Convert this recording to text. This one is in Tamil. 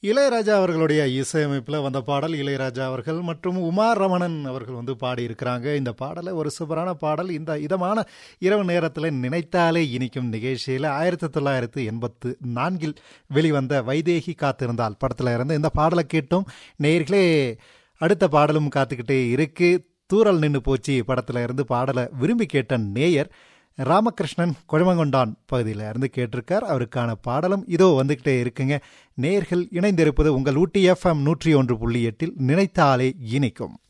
இளையராஜா அவர்களுடைய இசையமைப்பில் வந்த பாடல் இளையராஜா அவர்கள் மற்றும் உமா ரமணன் அவர்கள் வந்து பாடியிருக்கிறாங்க இந்த பாடலை ஒரு சூப்பரான பாடல் இந்த இதமான இரவு நேரத்தில் நினைத்தாலே இனிக்கும் நிகழ்ச்சியில் ஆயிரத்தி தொள்ளாயிரத்து எண்பத்து நான்கில் வெளிவந்த வைதேகி காத்திருந்தால் படத்தில் இருந்து இந்த பாடலை கேட்டும் நேர்களே அடுத்த பாடலும் காத்துக்கிட்டே இருக்கு தூரல் நின்று போச்சு படத்தில் இருந்து பாடலை விரும்பி கேட்ட நேயர் ராமகிருஷ்ணன் கொழுமங்கொண்டான் பகுதியில் இருந்து கேட்டிருக்கார் அவருக்கான பாடலும் இதோ வந்துக்கிட்டே இருக்குங்க நேர்கள் இணைந்திருப்பது உங்கள் ஊட்டி எஃப்எம் நூற்றி ஒன்று புள்ளி எட்டில் நினைத்தாலே இனிக்கும்